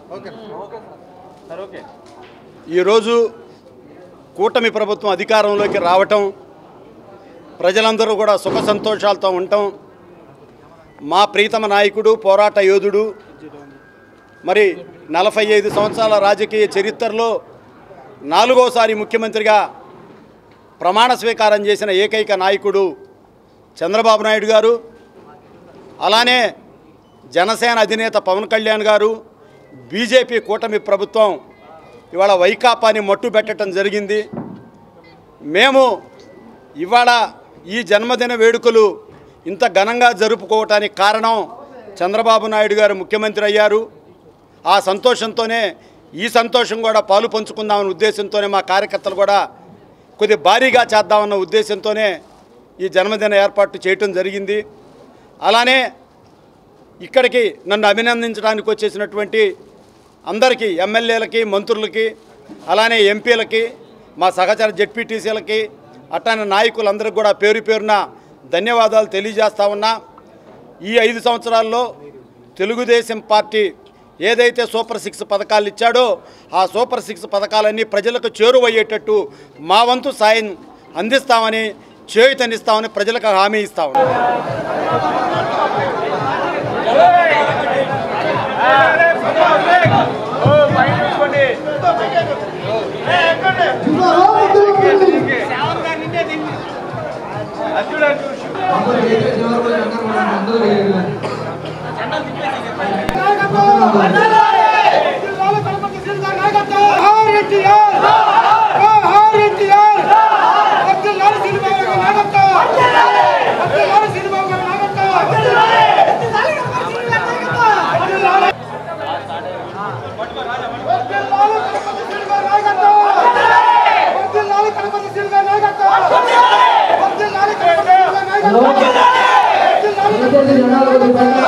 ఈరోజు కూటమి ప్రభుత్వం అధికారంలోకి రావటం ప్రజలందరూ కూడా సుఖ సంతోషాలతో ఉండటం మా ప్రీతమ నాయకుడు పోరాట యోధుడు మరి నలభై ఐదు సంవత్సరాల రాజకీయ చరిత్రలో నాలుగోసారి ముఖ్యమంత్రిగా ప్రమాణ స్వీకారం చేసిన ఏకైక నాయకుడు చంద్రబాబు నాయుడు గారు అలానే జనసేన అధినేత పవన్ కళ్యాణ్ గారు బీజేపీ కూటమి ప్రభుత్వం ఇవాళ వైకాపాని మట్టు పెట్టడం జరిగింది మేము ఇవాళ ఈ జన్మదిన వేడుకలు ఇంత ఘనంగా జరుపుకోవటానికి కారణం చంద్రబాబు నాయుడు గారు ముఖ్యమంత్రి అయ్యారు ఆ సంతోషంతోనే ఈ సంతోషం కూడా పాలు పంచుకుందామన్న ఉద్దేశంతోనే మా కార్యకర్తలు కూడా కొద్ది భారీగా చేద్దామన్న ఉద్దేశంతోనే ఈ జన్మదిన ఏర్పాటు చేయటం జరిగింది అలానే ఇక్కడికి నన్ను అభినందించడానికి వచ్చేసినటువంటి అందరికీ ఎమ్మెల్యేలకి మంత్రులకి అలానే ఎంపీలకి మా సహచర జెడ్పీటీసీలకి అట్లానే నాయకులందరికీ కూడా పేరు పేరున ధన్యవాదాలు తెలియజేస్తా ఉన్నా ఈ ఐదు సంవత్సరాల్లో తెలుగుదేశం పార్టీ ఏదైతే సూపర్ సిక్స్ పథకాలు ఇచ్చాడో ఆ సూపర్ సిక్స్ పథకాలన్నీ ప్రజలకు చేరువయ్యేటట్టు మా వంతు సాయం అందిస్తామని చేయుతనిస్తామని ప్రజలకు హామీ ఇస్తామని దయచేసి జనాలు కొద్దిగా